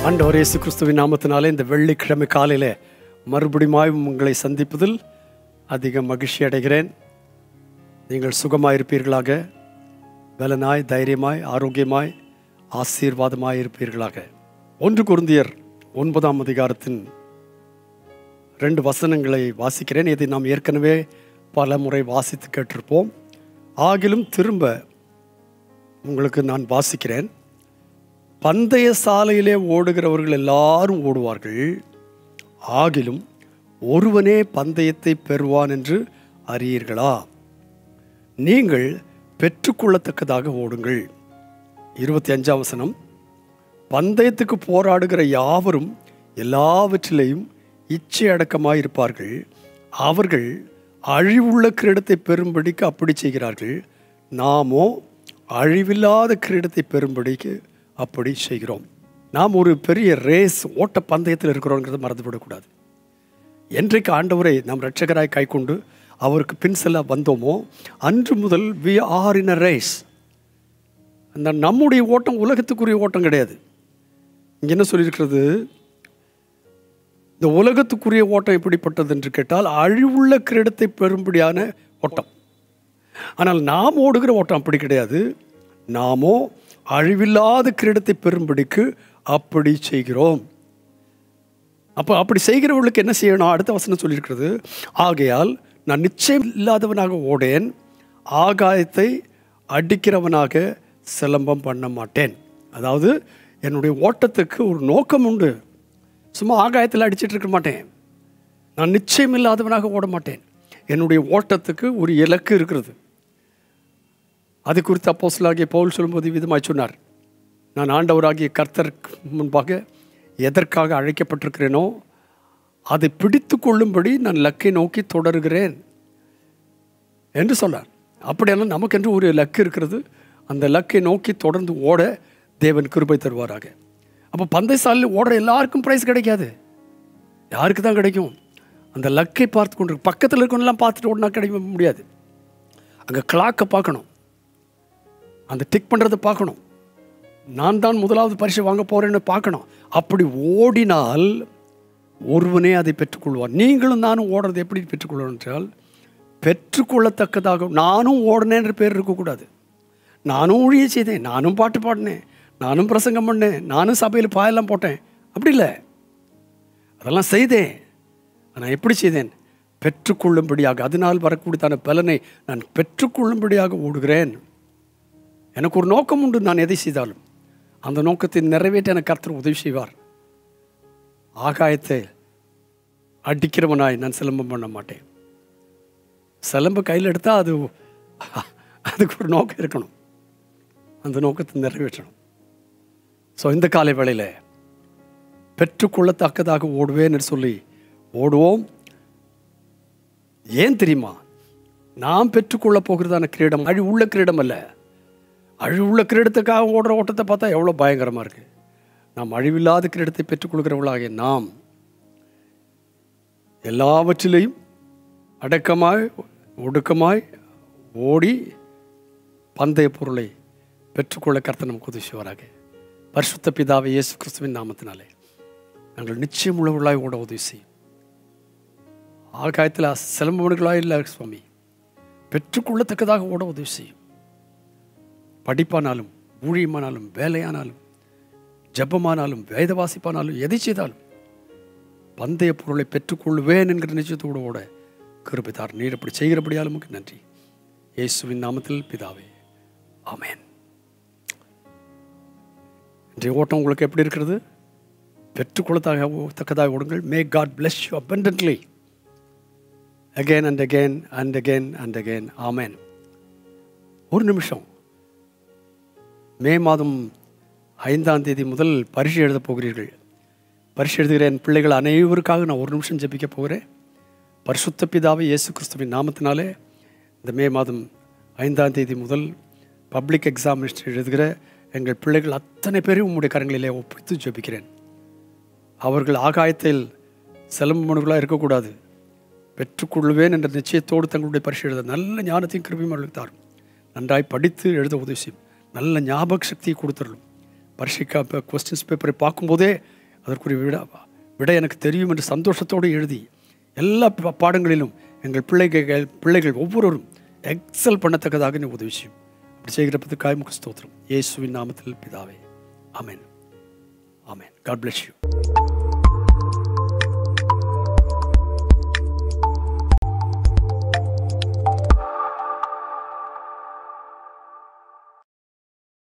ஆண்டவர் இயேசு கிறிஸ்துவின் நாமத்தினாலே இந்த வெள்ளிக்கிழமை காலையிலே மறுபடியும் உங்களை சந்திப்பதில் அதிக மகிழ்ச்சி அடைகிறேன் நீங்கள் சுகமாய் இருப்பீர்களாக பலனாய் தைரியமாய் ஆரோக்கியமாய் ஆசீர்வாதமாய் இருப்பீர்களாக ஒன்று குருந்தியர் ஒன்பதாம் அதிகாரத்தின் ரெண்டு வசனங்களை வாசிக்கிறேன் இதை நாம் ஏற்கனவே பல முறை வாசித்து கேட்டிருப்போம் ஆகிலும் திரும்ப உங்களுக்கு நான் வாசிக்கிறேன் பந்தய சாலையிலே ஓடுகிறவர்கள் எல்லாரும் ஓடுவார்கள் ஆகிலும் ஒருவனே பந்தயத்தை பெறுவான் என்று அறியீர்களா நீங்கள் பெற்றுக்கொள்ளத்தக்கதாக ஓடுங்கள் இருபத்தி அஞ்சாம் வசனம் பந்தயத்துக்கு போராடுகிற யாவரும் எல்லாவற்றிலேயும் இச்சை அடக்கமாய் இருப்பார்கள் அவர்கள் அழிவுள்ள கிரீடத்தை பெறும்படிக்கு அப்படி செய்கிறார்கள் நாமோ அழிவில்லாத கிரீடத்தை பெறும்படிக்கு அப்படி செய்கிறோம் நாம் ஒரு பெரிய ரேஸ் ஓட்ட பந்தயத்தில் இருக்கிறோங்கிறத மறந்துவிடக்கூடாது என்றைக்கு ஆண்டவரை நாம் இரட்சகராய் கைக்கொண்டு அவருக்கு பின் செல்ல வந்தோமோ அன்று முதல் we are in a race அந்த நம்முடைய ஓட்டம் உலகத்துக்குரிய ஓட்டம் கிடையாது இங்கே என்ன சொல்லியிருக்கிறது இந்த உலகத்துக்குரிய ஓட்டம் எப்படிப்பட்டது என்று கேட்டால் அழிவுள்ள கிரீடத்தை பெறும்படியான ஓட்டம் ஆனால் நாம் ஓடுகிற ஓட்டம் அப்படி கிடையாது நாமோ அழிவில்லாத கிரீடத்தை பெறும்படிக்கு அப்படி செய்கிறோம் அப்போ அப்படி செய்கிறவர்களுக்கு என்ன செய்யணும் அடுத்த வசனம் சொல்லியிருக்கிறது ஆகையால் நான் நிச்சயம் இல்லாதவனாக ஓடேன் ஆகாயத்தை அடிக்கிறவனாக சிலம்பம் பண்ண மாட்டேன் அதாவது என்னுடைய ஓட்டத்துக்கு ஒரு நோக்கம் உண்டு சும்மா ஆகாயத்தில் அடிச்சிட்டு இருக்க மாட்டேன் நான் நிச்சயம் இல்லாதவனாக ஓட மாட்டேன் என்னுடைய ஓட்டத்துக்கு ஒரு இலக்கு இருக்கிறது அது குறித்து அப்போஸ்தலனாகிய பவுல் சொல்லும்போது விதமாய் சொன்னார் நான் ஆண்டவராகிய கர்த்தருக்கு முன்பாக எதற்காக அழைக்கப்பட்டிருக்கிறேனோ அதை பிடித்து கொள்ளும்படி நான் லக்கை நோக்கி தொடருகிறேன் என்று சொன்னார் அப்படியெல்லாம் நமக்கென்று ஒரு லக்கு இருக்கிறது அந்த லக்கை நோக்கி தொடர்ந்து ஓட தேவன் கிருபை தருவாராக அப்போ பந்தயசாலையில் ஓடுற எல்லாருக்கும் ப்ரைஸ் கிடைக்காது யாருக்கு தான் கிடைக்கும் அந்த லக்கை பார்த்து கொண்டு பக்கத்தில் இருக்கவங்களாம் பார்த்துட்டு ஓடினா கிடைக்க முடியாது அங்கே கிளாக்கை பார்க்கணும் அந்த டிக் பண்ணுறதை பார்க்கணும் நான் தான் முதலாவது பரிசு வாங்க போகிறேன்னு பார்க்கணும் அப்படி ஓடினால் ஒருவனே அதை பெற்றுக்கொள்வார் நீங்களும் நானும் ஓடுறது எப்படி பெற்றுக்கொள்ளணும் என்றால் பெற்றுக்கொள்ளத்தக்கதாக நானும் ஓடினேன்ற பேர் இருக்கக்கூடாது நானும் ஊழிய செய்தேன் நானும் பாட்டு பாடினேன் நானும் பிரசங்கம் பண்ணேன் நானும் சபையில் பாயெல்லாம் போட்டேன் அப்படி இல்லை அதெல்லாம் செய்தேன் நான் எப்படி செய்தேன் பெற்றுக்கொள்ளும்படியாக அதனால் வரக்கூடியதான பலனை நான் பெற்றுக்கொள்ளும்படியாக ஓடுகிறேன் எனக்கு ஒரு நோக்கம் உண்டு நான் எதை செய்தாலும் அந்த நோக்கத்தை நிறைவேற்ற எனக்கு கர்த்தர் உதவி செய்வார் ஆகாயத்தை அடிக்கிறவனாய் நான் சிலம்பம் பண்ண மாட்டேன் சிலம்பு கையில் எடுத்தால் அது அதுக்கு ஒரு நோக்கம் இருக்கணும் அந்த நோக்கத்தை நிறைவேற்றணும் ஸோ இந்த காலை வேளையில் பெற்றுக்கொள்ளத்தக்கதாக ஓடுவேன்னு சொல்லி ஓடுவோம் ஏன் தெரியுமா நாம் பெற்றுக்கொள்ள போகிறதான கிரீடம் அழி உள்ள கிரீடம் அல்ல அழிவுள்ள கிரீடத்துக்காக ஓடுற ஓட்டத்தை பார்த்தா எவ்வளோ பயங்கரமாக இருக்குது நாம் அழிவில்லாத கிரீடத்தை பெற்றுக்கொள்கிறவர்களாகிய நாம் எல்லாவற்றிலையும் அடக்கமாய் ஒடுக்கமாய் ஓடி பந்தய பொருளை பெற்றுக்கொள்ள கர்த்தர் நமக்கு உதவி செய்வாராக பரிசுத்த பிதாவை இயேசு கிறிஸ்துவின் நாமத்தினாலே நாங்கள் நிச்சயம் உள்ளவர்களாய் ஓட உதவி செய்யும் ஆகாயத்தில் சிலம்பவனுகளாக இல்லை சுவாமி பெற்றுக்கொள்ளத்தக்கதாக ஓட உதவி செய்யும் படிப்பானாலும் ஊழியமானாலும் வேலையானாலும் ஜபமானாலும் வேத வாசிப்பானாலும் எதை செய்தாலும் பந்தய பொருளை பெற்றுக்கொள்வேன் என்கிற நிச்சயத்தோடு ஓட கிருபித்தார் நீர் அப்படி செய்கிறபடியால் நமக்கு நன்றி இயேசுவின் நாமத்தில் பிதாவே ஆமேன் இன்றைய ஓட்டம் உங்களுக்கு எப்படி இருக்கிறது பெற்றுக்கொள்ளத்தாக தக்கதாக ஓடுங்கள் may God bless you abundantly again and again and again and again ஆமேன் ஒரு நிமிஷம் மே மாதம் ஐந்தாம் தேதி முதல் பரிசு எழுதப் போகிறீர்கள் பரிசு எழுதுகிற என் பிள்ளைகள் அனைவருக்காக நான் ஒரு நிமிஷம் ஜெபிக்க போகிறேன் பரிசுத்த பிதாவை இயேசு கிறிஸ்துவின் நாமத்தினாலே இந்த மே மாதம் ஐந்தாம் தேதி முதல் பப்ளிக் எக்ஸாமினேஷன் எழுதுகிற எங்கள் பிள்ளைகள் அத்தனை பேரையும் உம்முடைய கரங்களிலே ஒப்பித்து ஜெபிக்கிறேன் அவர்கள் ஆகாயத்தில் செலம்பணுகளாக இருக்கக்கூடாது பெற்றுக்கொள்வேன் என்ற நிச்சயத்தோடு தங்களுடைய பரிசு எழுத நல்ல ஞானத்தையும் கிருபியும் அவர்களுக்கு தாரும் நன்றாய் படித்து எழுத உதவி செய்யும் நல்ல ஞாபக சக்தியை கொடுத்துடலும் பரீட்சைக்கா இப்போ கொஸ்டின்ஸ் பேப்பரை பார்க்கும்போதே அதற்குரிய விட விட எனக்கு தெரியும் என்று சந்தோஷத்தோடு எழுதி எல்லா பா- பாடங்களிலும் எங்கள் பிள்ளைகள் பிள்ளைகள் ஒவ்வொருவரும் எக்ஸல் பண்ணத்தக்கதாக நீ உதவி செய்யும் அப்படி செய்கிறப்பதுக்காக முக ஸ்தோத்திரம் இயேசுவின் நாமத்தில் பிதாவே ஆமென் ஆமென் காட் bless you